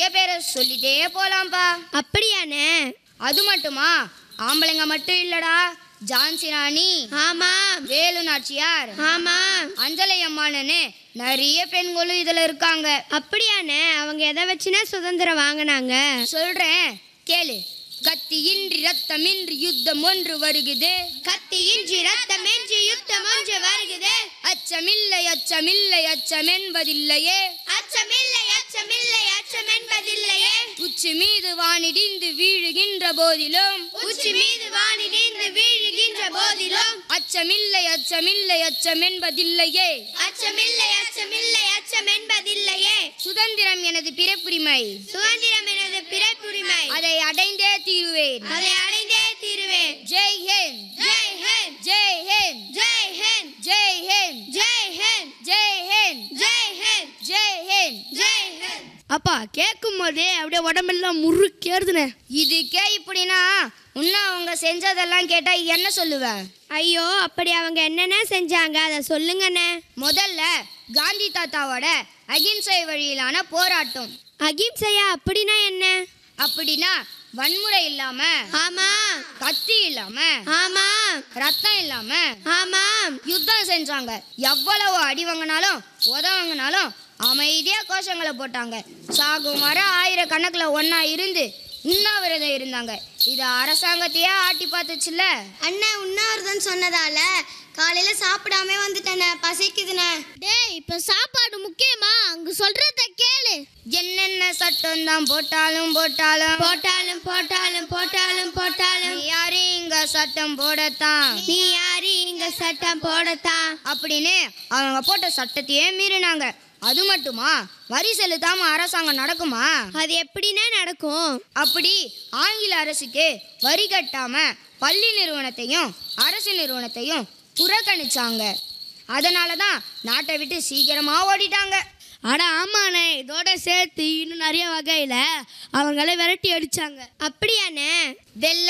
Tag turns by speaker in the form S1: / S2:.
S1: பேரை சொல்லிட்டே போலாம்ப்பா
S2: அப்படியாண்ணே
S1: அது மட்டுமா ஆம்பளைங்க மட்டும் இல்லடா ஜான்சி ராணி
S2: ஆமா
S1: வேலு நாச்சியார்
S2: ஆமா
S1: அஞ்சலை அம்மானு நிறைய பெண்களும் இதுல இருக்காங்க
S2: அப்படியாண்ணே அவங்க எதை வச்சுனா சுதந்திரம் வாங்கினாங்க
S1: சொல்றேன் கேளு கத்தியின்றி ரத்தமின்றி யுத்தம் ஒன்று வருகுது
S2: கத்தியின்றி ரத்தமின்றி யுத்தம் ஒன்று வருகுது
S1: அச்சமில்லை அச்சமில்லை அச்சம் என்பதில்லையே
S2: அச்சமில்லை அச்சமில்லை அச்சம் என்பதில்லையே
S1: உச்சி மீது வானிடிந்து வீழுகின்ற போதிலும்
S2: உச்சி மீது வானிடிந்து வீழுகின்ற போதிலும்
S1: அச்சமில்லை அச்சமில்லை அச்சம் என்பதில்லையே
S2: அச்சமில்லை அச்சமில்லை அச்சம் என்பதில்லையே
S1: சுதந்திரம் எனது பிறப்புரிமை
S2: சுதந்திரம் எனது பிறப்புரிமை
S1: அதை அடைந்தே தீருவேன்
S2: அதை அடைந்தே தீருவேன்
S1: ஜெய் ஹிந்த்
S2: ஜெய் ஹிந்த்
S1: ஜெய் ஹிந்த்
S2: ஜெய் ஹிந்த்
S1: ஜெய் ஹிந்த்
S2: ஜெய் ஹிந்த்
S1: ஜெய் ஹிந்த்
S2: ஜெய் ஹிந்த்
S1: ஜெய் ஹிந்த்
S2: ஜெய் ஹிந்த்
S3: அப்பா கேட்கும் போதே அப்படியே உடம்பெல்லாம் முறுக்கேறுதுனே
S1: இதுக்கே இப்படின்னா இன்னும் அவங்க செஞ்சதெல்லாம் கேட்டா என்ன சொல்லுவ
S2: ஐயோ அப்படி அவங்க என்னென்ன செஞ்சாங்க அதை சொல்லுங்கண்ணே
S1: முதல்ல காந்தி தாத்தாவோட அகிம்சை வழியிலான போராட்டம்
S2: அகிம்சையா அப்படின்னா என்ன
S1: அப்படின்னா வன்முறை இல்லாம
S2: ஆமா
S1: கத்தி இல்லாம
S2: ஆமா
S1: ரத்தம் இல்லாம
S2: ஆமா
S1: யுத்தம் செஞ்சாங்க எவ்வளவு அடி வாங்கினாலும் உத வாங்கினாலும் அமைதியா கோஷங்களை போட்டாங்க சாகும் வர ஆயிரக்கணக்கில் ஒண்ணா இருந்து உண்ணாவிரதம் இருந்தாங்க இது அரசாங்கத்தையே ஆட்டி பார்த்துச்சுல்ல
S2: அண்ணன் உண்ணாவிரதம் சொன்னதால காலையில சாப்பிடாம வந்துட்டேனே பசிக்குதுண்ணே
S4: டேய் இப்ப சாப்பாடு முக்கியமா அங்க சொல்றத கேளு
S1: என்னென்ன சட்டம் தான் போட்டாலும் போட்டாலும்
S2: போட்டாலும் போட்டாலும் போட்டாலும் போட்டாலும்
S1: நீ யாரு இங்க சட்டம் போடத்தான்
S2: நீ யாரு இங்க சட்டம் போடத்தான்
S1: அப்படின்னு அவங்க போட்ட சட்டத்தையே மீறினாங்க அது மட்டுமா வரி செலுத்தாம அரசாங்கம் நடக்குமா
S2: அது எப்படிண்ணே நடக்கும்
S1: அப்படி ஆங்கில அரசுக்கு வரி கட்டாம பள்ளி நிறுவனத்தையும் அரசு நிறுவனத்தையும் புறக்கணிச்சாங்க அதனால தான் நாட்டை விட்டு சீக்கிரமா ஓடிட்டாங்க
S3: அட ஆமாண்ணே இதோட சேர்த்து இன்னும் நிறைய வகையில் அவங்கள விரட்டி அடிச்சாங்க
S2: அப்படியாண்ணே
S1: வெள்ளை